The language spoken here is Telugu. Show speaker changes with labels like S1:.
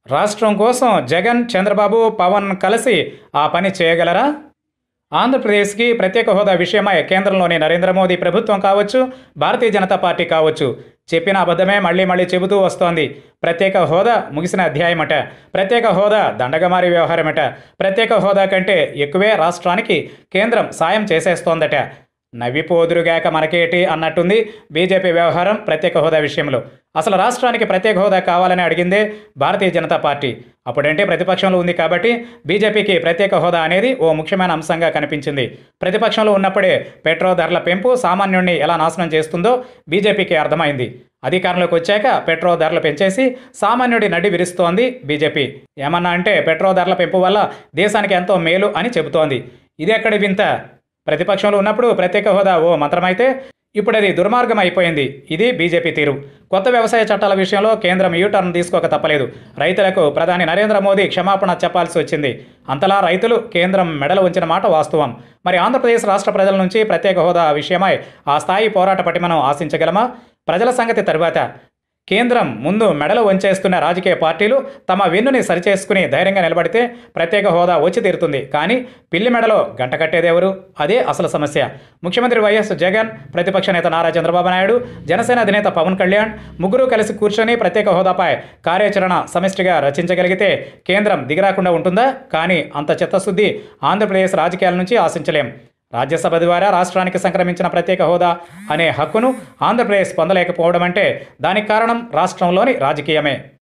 S1: రాష్ట్రం కోసం జగన్ చంద్రబాబు పవన్ కలిసి ఆ పని చేయగలరా ఆంధ్రప్రదేశ్కి ప్రత్యేక హోదా విషయమై కేంద్రంలోని నరేంద్ర మోదీ ప్రభుత్వం కావచ్చు భారతీయ జనతా పార్టీ కావచ్చు చెప్పిన అబద్ధమే మళ్ళీ మళ్ళీ చెబుతూ వస్తోంది ప్రత్యేక హోదా ముగిసిన అధ్యాయమట ప్రత్యేక హోదా దండగమారి వ్యవహారమట ప్రత్యేక హోదా కంటే ఎక్కువే రాష్ట్రానికి కేంద్రం సాయం చేసేస్తోందట నవ్విపోదురుగాక మనకేటి అన్నట్టుంది బీజేపీ వ్యవహారం ప్రత్యేక హోదా విషయంలో అసలు రాష్ట్రానికి ప్రత్యేక హోదా కావాలని అడిగిందే భారతీయ జనతా పార్టీ అప్పుడంటే ప్రతిపక్షంలో ఉంది కాబట్టి బీజేపీకి ప్రత్యేక హోదా అనేది ఓ ముఖ్యమైన అంశంగా కనిపించింది ప్రతిపక్షంలో ఉన్నప్పుడే పెట్రోల్ ధరల పెంపు సామాన్యుడిని ఎలా నాశనం చేస్తుందో బీజేపీకి అర్థమైంది అధికారంలోకి వచ్చాక పెట్రోల్ ధరలు పెంచేసి సామాన్యుడి నడి విరుస్తోంది బీజేపీ ఏమన్నా అంటే పెట్రోల్ ధరల పెంపు వల్ల దేశానికి ఎంతో మేలు అని చెబుతోంది ఇది ఎక్కడి వింత ప్రతిపక్షంలో ఉన్నప్పుడు ప్రత్యేక హోదా ఓ మంత్రమైతే ఇప్పుడు అది దుర్మార్గం అయిపోయింది ఇది బీజేపీ తీరు కొత్త వ్యవసాయ చట్టాల విషయంలో కేంద్రం యూటర్న్ తీసుకోక తప్పలేదు రైతులకు ప్రధాని నరేంద్ర మోదీ క్షమాపణ చెప్పాల్సి వచ్చింది అంతలా రైతులు కేంద్రం మెడలు ఉంచిన మాట వాస్తవం మరి ఆంధ్రప్రదేశ్ రాష్ట్ర ప్రజల నుంచి ప్రత్యేక హోదా విషయమై ఆ స్థాయి పోరాట పటిమను ఆశించగలమా ప్రజల సంగతి తరువాత కేంద్రం ముందు మెడలు వంచేస్తున్న రాజకీయ పార్టీలు తమ వెన్నుని సరిచేసుకుని ధైర్యంగా నిలబడితే ప్రత్యేక హోదా వచ్చి తీరుతుంది కానీ పిల్లి మెడలో గంట కట్టేదెవరు అదే అసలు సమస్య ముఖ్యమంత్రి వైఎస్ జగన్ ప్రతిపక్ష నేత నారా చంద్రబాబు నాయుడు జనసేన అధినేత పవన్ కళ్యాణ్ ముగ్గురు కలిసి కూర్చొని ప్రత్యేక హోదాపై కార్యాచరణ సమిష్టిగా రచించగలిగితే కేంద్రం దిగిరాకుండా ఉంటుందా కానీ అంత చిత్తశుద్ధి ఆంధ్రప్రదేశ్ రాజకీయాల నుంచి ఆశించలేం రాజ్యసభ ద్వారా రాష్ట్రానికి సంక్రమించిన ప్రత్యేక హోదా అనే హక్కును ఆంధ్రప్రదేశ్ పొందలేకపోవడం అంటే దానికి కారణం రాష్ట్రంలోని రాజకీయమే